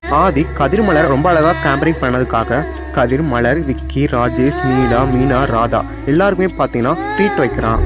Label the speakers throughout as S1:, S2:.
S1: ஆதி கதிர் மலர் ரொம்ப அழகாக கேம்பரிங் பண்ணதுக்காக கதிர் மலர் விக்கி ராஜேஷ் மீனா மீனா ராதா எல்லாருக்குமே பார்த்தீங்கன்னா ட்ரீட் வைக்கிறான்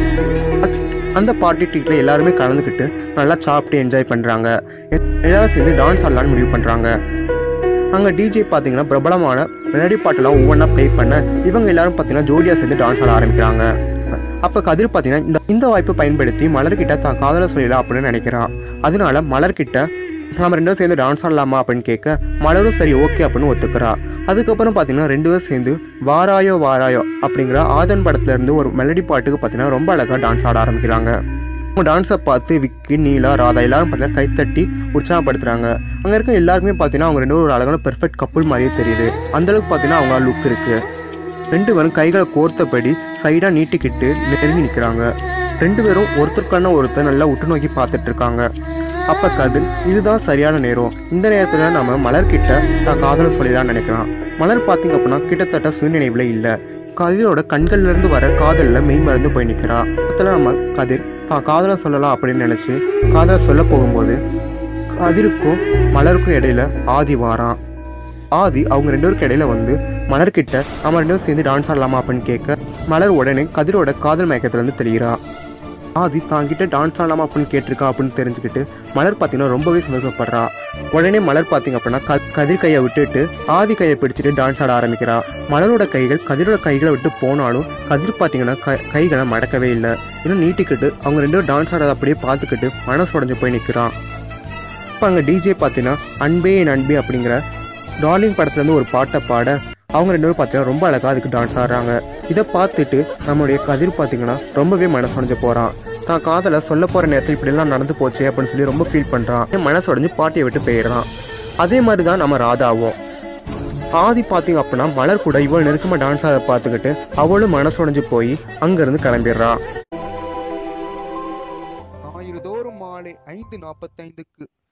S1: அந்த பார்ட்டி ட்ரீட்டில் எல்லாருமே கலந்துக்கிட்டு நல்லா சாப்பிட்டு என்ஜாய் பண்ணுறாங்க எல்லாரும் சேர்ந்து டான்ஸ் ஆடலான்னு முடிவு பண்ணுறாங்க அங்கே டிஜே பார்த்தீங்கன்னா பிரபலமான மெலடி பாட்டெல்லாம் ஒவ்வொன்றா ப்ளே பண்ண இவங்க எல்லாரும் பார்த்தீங்கன்னா ஜோடியாக சேர்ந்து டான்ஸ் ஆட ஆரம்பிக்கிறாங்க அப்போ கதிர் பார்த்தீங்கன்னா இந்த இந்த வாய்ப்பை பயன்படுத்தி மலர்கிட்ட தான் காதலை சொல்லிடலாம் அப்படின்னு நினைக்கிறான் அதனால மலர்கிட்ட நாம ரெண்டும் சேர்ந்து டான்ஸ் ஆடலாமா அப்படின்னு கேட்க மலரும் சரி ஓகே அப்படின்னு ஒத்துக்கிறா அதுக்கப்புறம் பார்த்தீங்கன்னா ரெண்டு பேரும் சேர்ந்து வாராயோ வாராயோ அப்படிங்கிற ஆதன் படத்துல இருந்து ஒரு மெலடி பாட்டுக்கு பார்த்தீங்கன்னா ரொம்ப அழகாக டான்ஸ் ஆட ஆரம்பிக்கிறாங்க அவங்க டான்ஸை பார்த்து விக்கி நீலா ராதா எல்லாரும் பார்த்தீங்கன்னா கைத்தட்டி உற்சாகப்படுத்துறாங்க அங்கே இருக்க எல்லாருக்குமே பார்த்தீங்கன்னா அவங்க ரெண்டு பேரும் ஒரு அழகான பெர்ஃபெக்ட் கப்புள் மாதிரியே தெரியுது அந்த அளவுக்கு பார்த்தீங்கன்னா அவங்க லுக் இருக்கு ரெண்டு பேரும் கைகளை கோர்த்தபடி சைடாக நீட்டிக்கிட்டு நெருங்கி நிற்கிறாங்க ரெண்டு பேரும் ஒருத்தருக்கான ஒருத்தர் நல்லா உற்று நோக்கி பார்த்துட்டு இருக்காங்க அப்போ கதிர் இதுதான் சரியான நேரம் இந்த நேரத்தில் நம்ம மலர்கிட்ட தான் காதலை சொல்லலாம்னு நினைக்கிறான் மலர் பார்த்தீங்க அப்படின்னா கிட்டத்தட்ட சுயநினைவில் இல்லை கதிரோட கண்கள்ல இருந்து வர காதலில் மெய் மறந்து போய் நிற்கிறா அதில் நம்ம கதிர் தான் காதலை சொல்லலாம் அப்படின்னு நினச்சி காதலை சொல்ல போகும்போது கதிருக்கும் மலருக்கும் இடையில ஆதி வாரான் ஆதி அவங்க ரெண்டு பேருக்கு இடையில வந்து மலர்கிட்ட நம்ம ரெண்டு பேரும் சேர்ந்து டான்ஸ் ஆடலாமா அப்படின்னு கேட்க மலர் உடனே கதிரோட காதல் மயக்கத்துல இருந்து தெளிகிறா ஆதி தாங்கிட்ட டான்ஸ் ஆடலாமா அப்படின்னு கேட்டிருக்கா அப்படின்னு தெரிஞ்சுக்கிட்டு மலர் பார்த்தீங்கன்னா ரொம்பவே சந்தோஷப்படுறா உடனே மலர் பார்த்தீங்க அப்படின்னா க கதிர் கையை விட்டுட்டு ஆதி கையை பிடிச்சிட்டு டான்ஸ் ஆட ஆரம்பிக்கிறா மலரோட கைகள் கதிரோட கைகளை விட்டு போனாலும் கதிர் பார்த்தீங்கன்னா க கைகளை மடக்கவே இல்லை இன்னும் நீட்டிக்கிட்டு அவங்க ரெண்டு பேரும் டான்ஸ் ஆடுறத அப்படியே பார்த்துக்கிட்டு மனசு உடஞ்சு போய் நிற்கிறான் இப்போ அங்கே டிஜே பார்த்தீங்கன்னா அன்பே என் அன்பே அப்படிங்கிற டார்லிங் படத்துலேருந்து ஒரு பாட்டை பாட அவங்க ரெண்டு பேரும் பார்த்தீங்கன்னா ரொம்ப அழகாக அதுக்கு டான்ஸ் ஆடுறாங்க இதை பார்த்துட்டு நம்மளுடைய கதிர் பார்த்தீங்கன்னா ரொம்பவே மனசு உடஞ்சு போகிறான் தான் காதலை சொல்ல போகிற நேரத்தில் இப்படிலாம் நடந்து போச்சு அப்படின்னு சொல்லி ரொம்ப ஃபீல் பண்ணுறான் மனசு உடஞ்சு பாட்டியை விட்டு போயிடுறான் அதே மாதிரி தான் நம்ம ராதாவும் ஆதி பார்த்தீங்க அப்படின்னா மலர் கூட இவ்வளோ நெருக்கமாக டான்ஸ் ஆட பார்த்துக்கிட்டு அவளும் மனசு உடஞ்சு போய் அங்கேருந்து கிளம்பிடுறா
S2: ஞாயிறுதோறும் மாலை ஐந்து நாற்பத்தைந்துக்கு